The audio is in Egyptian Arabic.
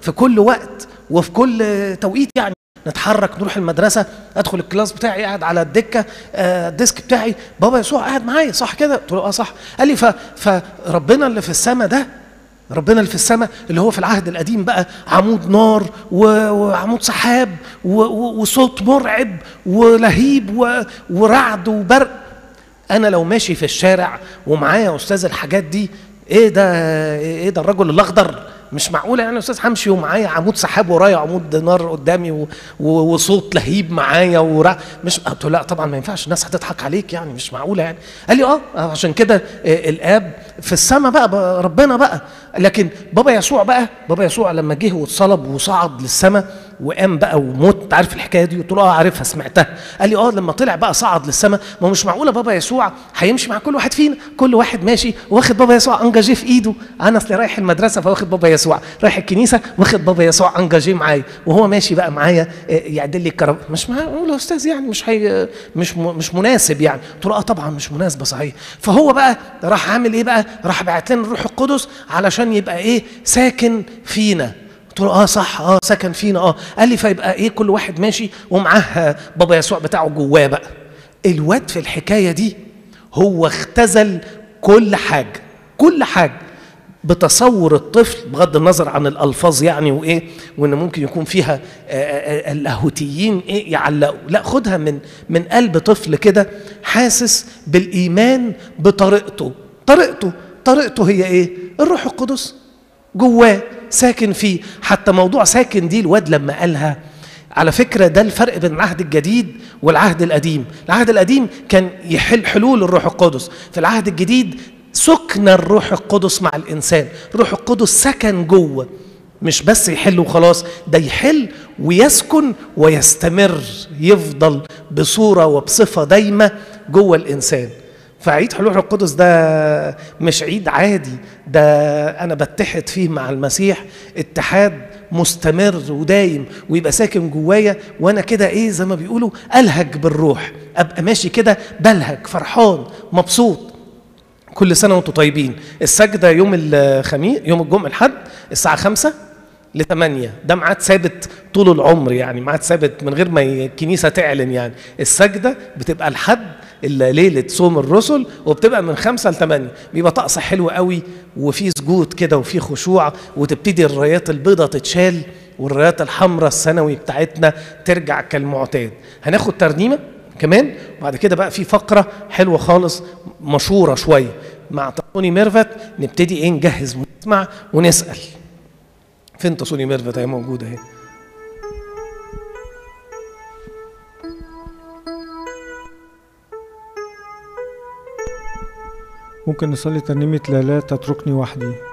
في كل وقت وفي كل توقيت يعني نتحرك نروح المدرسه ادخل الكلاس بتاعي قاعد على الدكه آه، الديسك بتاعي بابا يسوع قاعد معايا صح كده قلت له اه صح قال لي ف- فربنا اللي في السماء ده ربنا اللي في السماء اللي هو في العهد القديم بقى عمود نار و- وعمود سحاب و- و- وصوت مرعب ولهيب و- ورعد وبرق انا لو ماشي في الشارع ومعايا يا استاذ الحاجات دي ايه ده ايه ده الرجل الاخضر مش معقوله يعني يا استاذ همشي ومعايا عمود سحاب ورايا عمود نار قدامي و... و... وصوت لهيب معايا ورع مش قلت له لا طبعا ما ينفعش الناس هتضحك عليك يعني مش معقوله يعني قال لي اه عشان كده آه، الاب في السماء بقى, بقى ربنا بقى لكن بابا يسوع بقى بابا يسوع لما جه واتصلب وصعد للسماء وقام بقى وموت انت عارف الحكايه دي قلت له اه عارفها سمعتها قال لي اه لما طلع بقى صعد للسماء ما هو مش معقوله بابا يسوع هيمشي مع كل واحد فينا كل واحد ماشي واخد بابا يسوع انجاجيه في ايده انا اصل رايح المدرسه فواخد بابا يسوع رايح الكنيسه واخد بابا يسوع انجاجيه معايا وهو ماشي بقى معايا آه، يعدل لي الكرم مش معقول يا استاذ يعني مش هي مش م- مش مناسب يعني قلت له اه طبعا مش مناسبه صحيح فهو بقى راح عامل ايه بقى راح بعت لنا الروح القدس علشان يبقى ايه ساكن فينا قلت له اه صح اه سكن فينا اه قال لي فيبقى ايه كل واحد ماشي ومعاه بابا يسوع بتاعه جواه بقى الواد في الحكايه دي هو اختزل كل حاجه كل حاجه بتصور الطفل بغض النظر عن الالفاظ يعني وايه وان ممكن يكون فيها آه، آه، آه، اللاهوتيين ايه يعلقوا لا خدها من من قلب طفل كده حاسس بالايمان بطريقته طريقته طريقته هي ايه الروح القدس جواه ساكن فيه حتى موضوع ساكن دي الواد لما قالها على فكرة ده الفرق بين العهد الجديد والعهد القديم العهد القديم كان يحل حلول الروح القدس في العهد الجديد سكن الروح القدس مع الإنسان الروح القدس سكن جوه مش بس يحل وخلاص ده يحل ويسكن ويستمر يفضل بصورة وبصفة دايمة جوه الإنسان فعيد حلول الروح القدس ده مش عيد عادي ده انا بتحد فيه مع المسيح اتحاد مستمر ودايم ويبقى ساكن جوايا وانا كده ايه زي ما بيقولوا الهج بالروح ابقى ماشي كده بلهج فرحان مبسوط كل سنه وانتم طيبين السجده يوم الخميس يوم الجمعه الحد الساعه خمسة لثمانية ده ميعاد ثابت طول العمر يعني ميعاد ثابت من غير ما الكنيسة تعلن يعني السجدة بتبقى الحد إلا ليلة صوم الرسل وبتبقى من خمسة لثمانية بيبقى طقس حلو قوي وفي سجود كده وفي خشوع وتبتدي الرايات البيضة تتشال والرايات الحمراء السنوي بتاعتنا ترجع كالمعتاد هناخد ترنيمة كمان وبعد كده بقى في فقرة حلوة خالص مشهورة شوية مع توني ميرفت نبتدي ايه نجهز ونسمع ونسأل فين تصوني ميرفت هي موجودة اهي ممكن نصلي ترنيمة لا لا تتركني وحدي